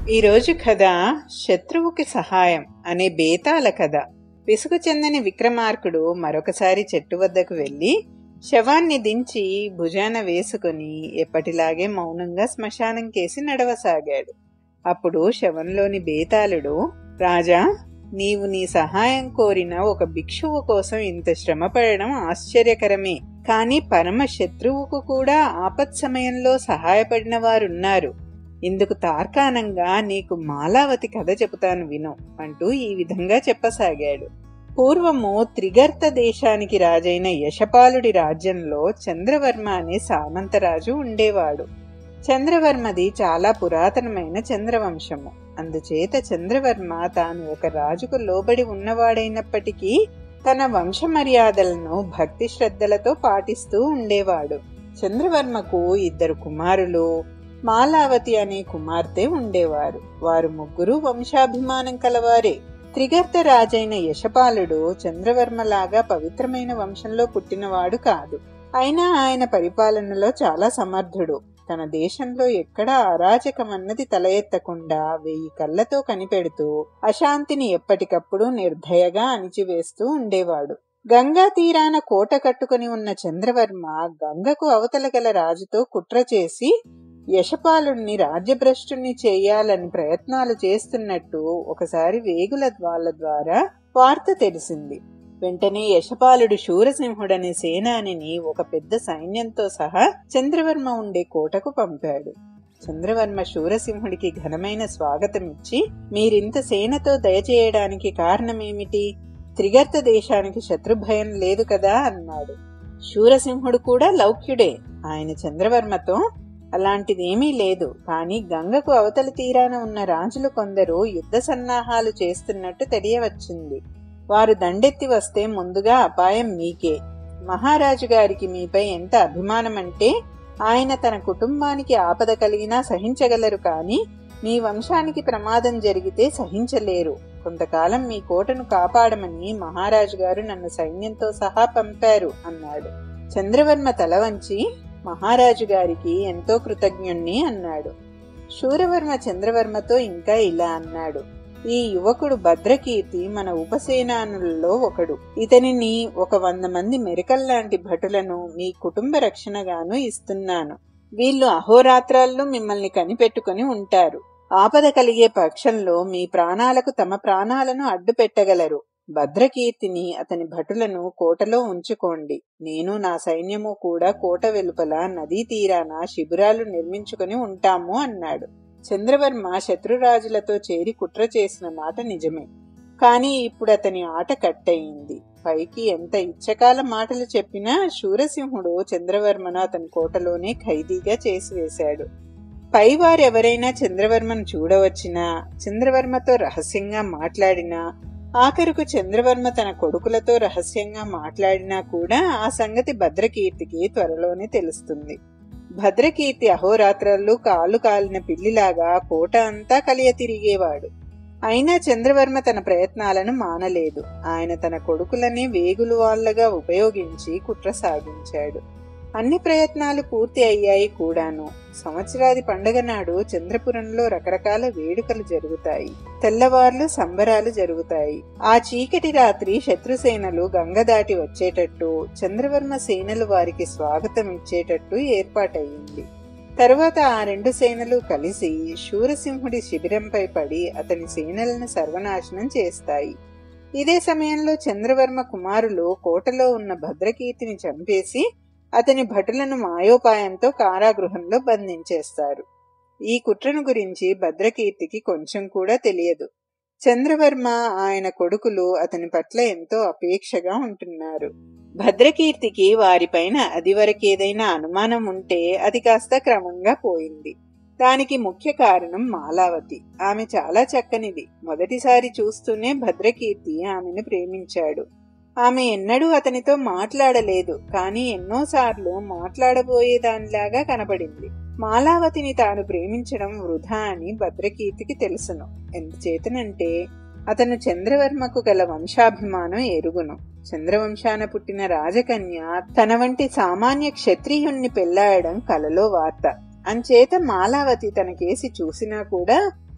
ఈరోజు కథ శత్రువుకి సహాయం అనే బేతాల కథ విసుగు చెందని విక్రమార్కుడు మరొకసారి చెట్టు వద్దకు వెళ్ళి శవాన్ని దించి భుజాన వేసుకుని ఎప్పటిలాగే మౌనంగా శ్మశానం కేసి నడవసాగాడు అప్పుడు శవంలోని బేతాళుడు రాజా నీవు నీ సహాయం కోరిన ఒక భిక్షువు కోసం ఇంత శ్రమ పడడం ఆశ్చర్యకరమే కాని పరమ శత్రువుకు కూడా ఆపత్ సమయంలో సహాయపడిన వారున్నారు ఇందుకు తార్కాణంగా నీకు మాలావతి కథ చెబుతాను విను అంటూ ఈ విధంగా చెప్పసాగాడు పూర్వము త్రిగర్త దేశానికి రాజైన యశపాలుడి రాజ్యంలో చంద్రవర్మ అనే సామంతరాజు ఉండేవాడు చంద్రవర్మది చాలా పురాతనమైన చంద్రవంశము అందుచేత చంద్రవర్మ తాను ఒక రాజుకు లోబడి ఉన్నవాడైనప్పటికీ తన వంశ మర్యాదలను భక్తి శ్రద్ధలతో పాటిస్తూ ఉండేవాడు చంద్రవర్మకు ఇద్దరు కుమారులు మాలావతి అనే కుమార్తె ఉండేవారు వారు ముగ్గురు వంశాభిమానం కలవారే త్రిగర్త రాజైన యశపాలుడు చంద్రవర్మలాగా పవిత్రమైన వంశంలో పుట్టినవాడు కాదు అయినా ఆయన పరిపాలనలో చాలా సమర్థుడు తన దేశంలో ఎక్కడా అరాచకమన్నది తల ఎత్తకుండా వెయ్యి కళ్ళతో కనిపెడుతూ అశాంతిని ఎప్పటికప్పుడు నిర్దయగా అణిచివేస్తూ ఉండేవాడు గంగా తీరాన కోట కట్టుకుని ఉన్న చంద్రవర్మ గంగకు అవతల గల రాజుతో కుట్ర చేసి యశపాలుణ్ణి రాజ్యభ్రష్టుణ్ణి చేయాలని ప్రయత్నాలు చేస్తున్నట్టు ఒకసారి వేగుల వాళ్ళ ద్వారా వార్త తెలిసింది వెంటనే యశపాలుడు శూరసింహుడనే సేనానిని ఒక పెద్ద సైన్యంతో సహా చంద్రవర్మ ఉండే కోటకు పంపాడు చంద్రవర్మ శూరసింహుడికి ఘనమైన స్వాగతమిచ్చి మీరింత సేనతో దయచేయడానికి కారణమేమిటి త్రిగర్త దేశానికి శత్రుభయం లేదు కదా అన్నాడు శూరసింహుడు కూడా లౌక్యుడే ఆయన చంద్రవర్మతో అలాంటిదేమీ లేదు కానీ గంగకు అవతలి తీరాన ఉన్న రాజులు కొందరు యుద్ధ సన్నాహాలు చేస్తున్నట్టు తెలియవచ్చింది వారు దండెత్తి వస్తే ముందుగా అపాయం మీకే మహారాజు గారికి మీపై ఎంత అభిమానమంటే ఆయన తన కుటుంబానికి ఆపద కలిగినా సహించగలరు కానీ మీ వంశానికి ప్రమాదం జరిగితే సహించలేరు కొంతకాలం మీ కోటను కాపాడమని మహారాజు గారు నన్ను సైన్యంతో సహా పంపారు అన్నాడు చంద్రవర్మ తల వంచి మహారాజు గారికి ఎంతో కృతజ్ఞుణ్ణి అన్నాడు శూరవర్మ చంద్రవర్మతో ఇంకా ఇలా అన్నాడు ఈ యువకుడు భద్రకీర్తి మన ఉపసేనానులలో ఒకడు ఇతనిని ఒక వంద మంది మెరకల్లాంటి భటులను మీ కుటుంబ రక్షణగాను ఇస్తున్నాను వీళ్ళు అహోరాత్రాల్లో మిమ్మల్ని కనిపెట్టుకుని ఉంటారు ఆపద కలిగే పక్షంలో మీ ప్రాణాలకు తమ ప్రాణాలను అడ్డు పెట్టగలరు భద్రకీర్తిని అతని భటులను కోటలో ఉంచుకోండి నేను నా సైన్యము కూడా కోట వెలుపల నదీ తీరాన శిబిరాలు నిర్మించుకుని ఉంటాము అన్నాడు చంద్రవర్మ శత్రురాజులతో చేరి కుట్ర చేసిన మాట నిజమే కాని ఇప్పుడు అతని ఆట కట్టయింది పైకి ఎంత ఇచ్చకాల మాటలు చెప్పినా శూరసింహుడు చంద్రవర్మను అతని కోటలోనే ఖైదీగా చేసివేశాడు పైవారెవరైనా చంద్రవర్మను చూడవచ్చినా చంద్రవర్మతో రహస్యంగా మాట్లాడినా ఆఖరుకు చంద్రవర్మ తన కొడుకులతో రహస్యంగా మాట్లాడినా కూడా ఆ సంగతి భద్రకీర్తికి త్వరలోనే తెలుస్తుంది భద్రకీర్తి అహోరాత్రాల్లో కాలు కాలిన పిల్లిలాగా కోట అంతా కలియ తిరిగేవాడు అయినా చంద్రవర్మ తన ప్రయత్నాలను మానలేదు ఆయన తన కొడుకులనే వేగులు వాళ్ళగా ఉపయోగించి కుట్ర సాగించాడు అన్ని ప్రయత్నాలు పూర్తి అయ్యాయి కూడాను సంవత్సరాది పండగ నాడు చంద్రపురంలో రకరకాల వేడుకలు జరుగుతాయి తెల్లవార్లు సంబరాలు జరుగుతాయి ఆ చీకటి రాత్రి శత్రుసేనలు గంగ దాటి వచ్చేటట్టు చంద్రవర్మ సేనలు వారికి స్వాగతం ఇచ్చేటట్టు ఏర్పాటయ్యింది తరువాత ఆ రెండు సేనలు కలిసి శూరసింహుడి శిబిరంపై పడి అతని సేనలను సర్వనాశనం చేస్తాయి ఇదే సమయంలో చంద్రవర్మ కుమారులు కోటలో ఉన్న భద్రకీర్తిని చంపేసి అతని భటులను మాయోపాయంతో కారాగృహంలో బంధించేస్తారు ఈ కుట్రను గురించి భద్రకీర్తికి కొంచెం కూడా తెలియదు చంద్రవర్మ ఆయన కొడుకులు అతని పట్ల ఎంతో అపేక్షగా ఉంటున్నారు భద్రకీర్తికి వారిపైన అది వరకేదైనా అనుమానం ఉంటే అది కాస్త క్రమంగా పోయింది దానికి ముఖ్య కారణం మాలావతి ఆమె చాలా చక్కనిది మొదటిసారి చూస్తూనే భద్రకీర్తి ఆమెను ప్రేమించాడు ఆమె ఎన్నడూ అతనితో మాట్లాడలేదు కానీ ఎన్నోసార్లు మాట్లాడబోయేదానిలాగా కనపడింది మాలావతిని తాను ప్రేమించడం వృధా అని భద్రకీర్తికి తెలుసును ఎందుచేతనంటే అతను చంద్రవర్మకు గల వంశాభిమానం ఎరుగును చంద్రవంశాన పుట్టిన రాజకన్య తన వంటి సామాన్య క్షత్రియుణ్ణి పెళ్లాడడం కలలో వార్త అంచేత మాలావతి తన కేసి చూసినా కూడా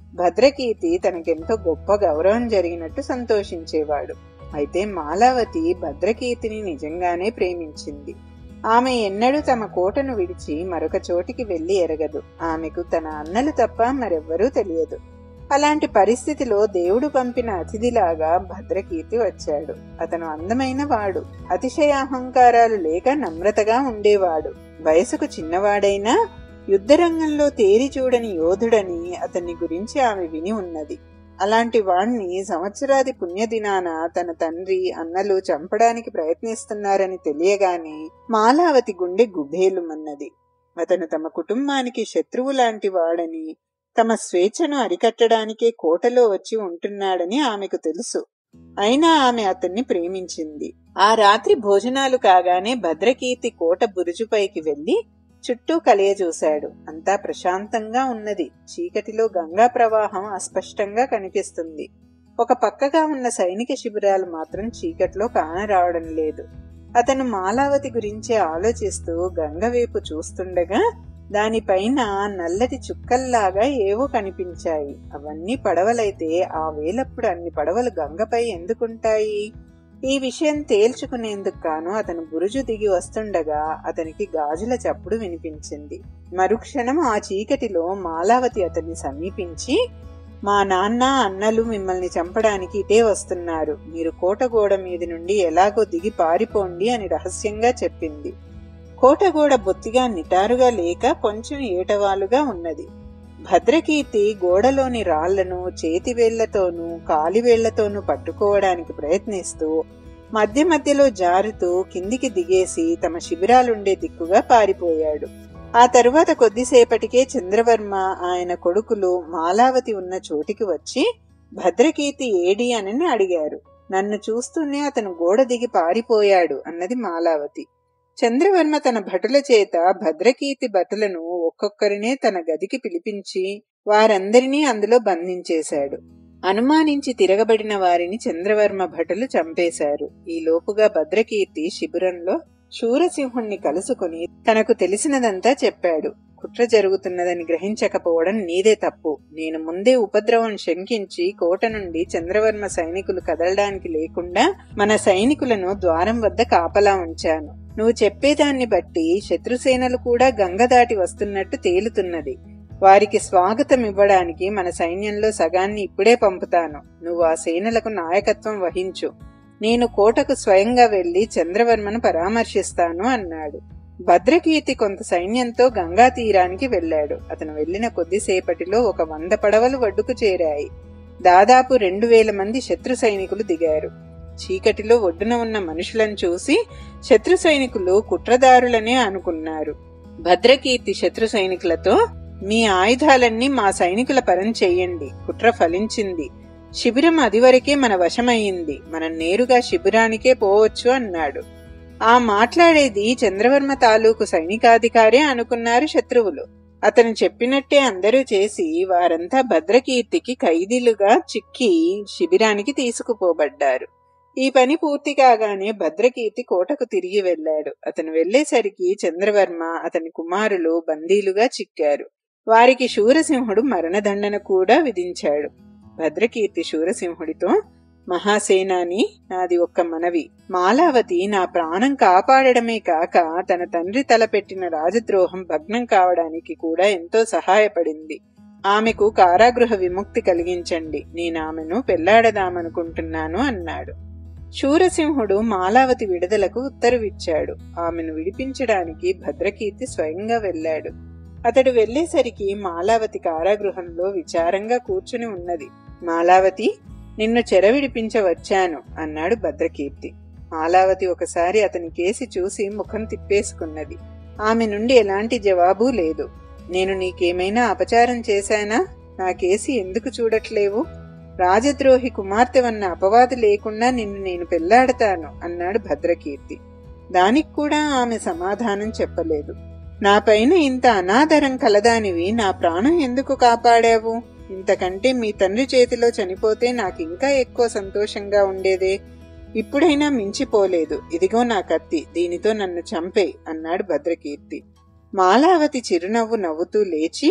భద్రకీర్తి తనకెంతో గొప్ప గౌరవం జరిగినట్టు సంతోషించేవాడు అయితే మాలావతి భద్రకీర్తిని నిజంగానే ప్రేమించింది ఆమె ఎన్నడూ తమ కోటను విడిచి మరొక చోటికి వెళ్లి ఎరగదు ఆమెకు తన అన్నలు తప్ప మరెవ్వరూ తెలియదు అలాంటి పరిస్థితిలో దేవుడు పంపిన అతిథిలాగా భద్రకీర్తి వచ్చాడు అతను అందమైన వాడు అతిశయ అహంకారాలు లేక నమ్రతగా ఉండేవాడు వయసుకు చిన్నవాడైనా యుద్ధరంగంలో తేరి చూడని యోధుడని అతన్ని గురించి ఆమె విని ఉన్నది అలాంటి వాణ్ణి సంవత్సరాది పుణ్యదినాన తన తండ్రి అన్నలు చంపడానికి ప్రయత్నిస్తున్నారని తెలియగానే మాలావతి గుండె గుబేలుమన్నది అతను తమ కుటుంబానికి శత్రువు లాంటి వాడని తమ స్వేచ్ఛను అరికట్టడానికే కోటలో వచ్చి ఉంటున్నాడని ఆమెకు తెలుసు అయినా ఆమె అతన్ని ప్రేమించింది ఆ రాత్రి భోజనాలు కాగానే భద్రకీర్తి కోట బురుజుపైకి వెళ్లి చుట్టూ కలియజూశాడు అంతా ప్రశాంతంగా ఉన్నది చీకటిలో గంగా ప్రవాహం అస్పష్టంగా కనిపిస్తుంది ఒక పక్కగా ఉన్న సైనిక శిబిరాలు మాత్రం చీకట్లో కానరావడం లేదు అతను మాలావతి గురించి ఆలోచిస్తూ గంగ వైపు చూస్తుండగా దానిపైన నల్లటి చుక్కల్లాగా ఏవో కనిపించాయి అవన్నీ పడవలైతే ఆ వేలప్పుడు అన్ని పడవలు గంగపై ఎందుకుంటాయి ఈ విషయం తేల్చుకునేందుకు గాను అతను బురుజు దిగి వస్తుండగా అతనికి గాజుల చప్పుడు వినిపించింది మరుక్షణం ఆ చీకటిలో మాలావతి అతన్ని సమీపించి మా నాన్న అన్నలు మిమ్మల్ని చంపడానికి ఇటే వస్తున్నారు మీరు కోటగోడ మీది నుండి ఎలాగో దిగి పారిపోండి అని రహస్యంగా చెప్పింది కోటగోడ బొత్తిగా నిటారుగా లేక కొంచెం ఏటవాలుగా ఉన్నది భద్రకీర్తి గోడలోని రాళ్లను చేతివేళ్లతోనూ కాలివేళ్లతోనూ పట్టుకోవడానికి ప్రయత్నిస్తూ మధ్య మధ్యలో జారుతూ కిందికి దిగేసి తమ శిబిరాలుండే దిక్కుగా పారిపోయాడు ఆ తరువాత కొద్దిసేపటికే చంద్రవర్మ ఆయన కొడుకులు మాలావతి ఉన్న చోటికి వచ్చి భద్రకీర్తి ఏడి అని అడిగారు నన్ను చూస్తూనే అతను గోడ దిగి పారిపోయాడు అన్నది మాలావతి చంద్రవర్మ తన భటుల చేత భద్రకీర్తి భటులను ఒక్కొక్కరినే తన గదికి పిలిపించి వారందరినీ అందులో బంధించేశాడు అనుమానించి తిరగబడిన వారిని చంద్రవర్మ భటులు చంపేశారు ఈ లోపుగా భద్రకీర్తి శిబిరంలో శూరసింహుణ్ణి కలుసుకుని తనకు తెలిసినదంతా చెప్పాడు కుట్ర జరుగుతున్నదని గ్రహించకపోవడం నీదే తప్పు నేను ముందే ఉపద్రవం శంకించి కోట నుండి చంద్రవర్మ సైనికులు కదలడానికి లేకుండా మన సైనికులను ద్వారం వద్ద కాపలా ఉంచాను నువ్వు చెప్పేదాన్ని బట్టి శత్రుసేనలు కూడా గంగ దాటి వస్తున్నట్టు తేలుతున్నది వారికి స్వాగతం ఇవ్వడానికి మన సైన్యంలో సగాన్ని ఇప్పుడే పంపుతాను నువ్వు ఆ సేనలకు నాయకత్వం వహించు నేను కోటకు స్వయంగా వెళ్లి చంద్రవర్మను పరామర్శిస్తాను అన్నాడు భద్రకీర్తి కొంత సైన్యంతో గంగా తీరానికి వెళ్లాడు అతను వెళ్లిన కొద్దిసేపటిలో ఒక వంద పడవలు ఒడ్డుకు చేరాయి దాదాపు రెండు వేల మంది శత్రు సైనికులు దిగారు చీకటిలో ఒడ్డున ఉన్న మనుషులను చూసి శత్రు సైనికులు కుట్రదారులనే అనుకున్నారు భద్రకీర్తి శత్రు సైనికులతో మీ ఆయుధాలన్నీ మా సైనికుల పరం చెయ్యండి కుట్ర ఫలించింది శిబిరం అదివరకే మన వశమయ్యింది మనం నేరుగా శిబిరానికే పోవచ్చు అన్నాడు ఆ మాట్లాడేది చంద్రవర్మ తాలూకు సైనికాధికారే అనుకున్నారు శత్రువులు అతను చెప్పినట్టే అందరూ చేసి వారంతా భద్రకీర్తికి ఖైదీలుగా చిక్కి శిబిరానికి తీసుకుపోబడ్డారు ఈ పని పూర్తి కాగానే భద్రకీర్తి కోటకు తిరిగి వెళ్లాడు అతను వెళ్లేసరికి చంద్రవర్మ అతని కుమారులు బందీలుగా చిక్కారు వారికి శూరసింహుడు మరణదండన కూడా విధించాడు భద్రకీర్తి శూరసింహుడితో మహాసేనాని నాది ఒక్క మనవి మాలావతి నా ప్రాణం కాపాడడమే కాక తన తండ్రి తలపెట్టిన రాజద్రోహం భగ్నం కావడానికి కూడా ఎంతో సహాయపడింది ఆమెకు కారాగృహ విముక్తి కలిగించండి నేను ఆమెను పెళ్లాడదామనుకుంటున్నాను అన్నాడు శూరసింహుడు మాలావతి విడుదలకు ఉత్తర్విచ్చాడు ఆమెను విడిపించడానికి భద్రకీర్తి స్వయంగా వెళ్ళాడు అతడు వెళ్లేసరికి మాలావతి కారాగృహంలో విచారంగా కూర్చుని ఉన్నది మాలావతి నిన్ను చెరవిడిపించవచ్చాను అన్నాడు భద్రకీర్తి మాలావతి ఒకసారి అతని కేసి చూసి ముఖం తిప్పేసుకున్నది ఆమె నుండి ఎలాంటి జవాబు లేదు నేను నీకేమైనా అపచారం చేశానా నా కేసి ఎందుకు చూడట్లేవు రాజద్రోహి కుమార్తెవన్న అపవాదు లేకుండా నిన్ను నేను పెళ్లాడతాను అన్నాడు భద్రకీర్తి దానికి కూడా ఆమె సమాధానం చెప్పలేదు నాపైన ఇంత అనాదరం కలదానివి నా ప్రాణం ఎందుకు కాపాడావు ఇంతకంటే మీ తండ్రి చేతిలో చనిపోతే నాకు ఇంకా ఎక్కువ సంతోషంగా ఉండేదే ఇప్పుడైనా మించిపోలేదు ఇదిగో నా కత్తి దీనితో నన్ను చంపే అన్నాడు భద్రకీర్తి మాలావతి చిరునవ్వు నవ్వుతూ లేచి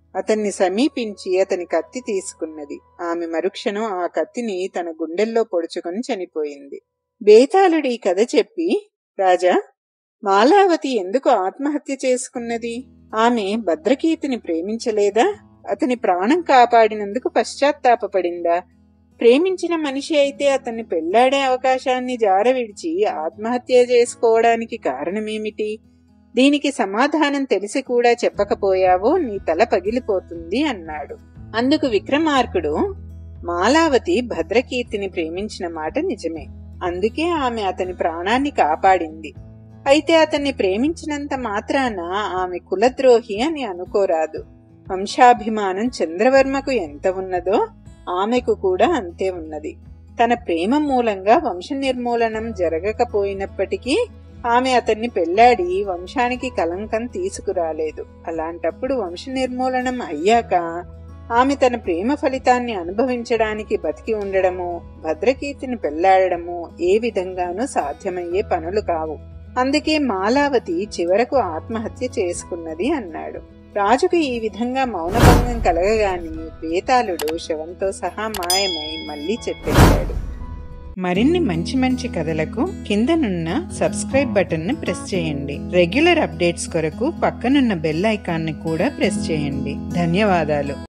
అతన్ని సమీపించి అతని కత్తి తీసుకున్నది ఆమె మరుక్షణం ఆ కత్తిని తన గుండెల్లో పొడుచుకొని చనిపోయింది బేతాళుడు ఈ కథ చెప్పి రాజా మాలావతి ఎందుకు ఆత్మహత్య చేసుకున్నది ఆమె భద్రకీర్తిని ప్రేమించలేదా అతని ప్రాణం కాపాడినందుకు పశ్చాత్తాపపడిందా ప్రేమించిన మనిషి అయితే అతన్ని పెళ్లాడే అవకాశాన్ని జారవిడిచి ఆత్మహత్య చేసుకోవడానికి కారణమేమిటి దీనికి సమాధానం తెలిసి కూడా చెప్పకపోయావో నీ తల పగిలిపోతుంది అన్నాడు అందుకు విక్రమార్కుడు మాలావతి భద్రకీర్తిని ప్రేమించిన మాట నిజమే అందుకే ఆమె అతని ప్రాణాన్ని కాపాడింది అయితే అతన్ని ప్రేమించినంత మాత్రాన ఆమె కులద్రోహి అని అనుకోరాదు వంశాభిమానం చంద్రవర్మకు ఎంత ఉన్నదో ఆమెకు కూడా అంతే ఉన్నది తన ప్రేమ మూలంగా వంశ నిర్మూలనం జరగకపోయినప్పటికీ ఆమె అతన్ని పెళ్లాడి వంశానికి కలంకం తీసుకురాలేదు అలాంటప్పుడు వంశ నిర్మూలనం అయ్యాక ఆమె తన ప్రేమ ఫలితాన్ని అనుభవించడానికి బతికి ఉండడము భద్రకీర్తిని పెళ్లాడము ఏ విధంగానూ సాధ్యమయ్యే పనులు కావు అందుకే మాలావతి చివరకు ఆత్మహత్య చేసుకున్నది అన్నాడు రాజుకు ఈ విధంగా మౌనభంగం కలగగాని బేతాళుడు శవంతో సహా మాయమై మళ్లీ చెప్పేశాడు మరిన్ని మంచి మంచి కథలకు కిందనున్న సబ్స్క్రైబ్ బటన్ ని ప్రెస్ చేయండి రెగ్యులర్ అప్డేట్స్ కొరకు పక్కనున్న బెల్ ఐకాన్ ని కూడా ప్రెస్ చేయండి ధన్యవాదాలు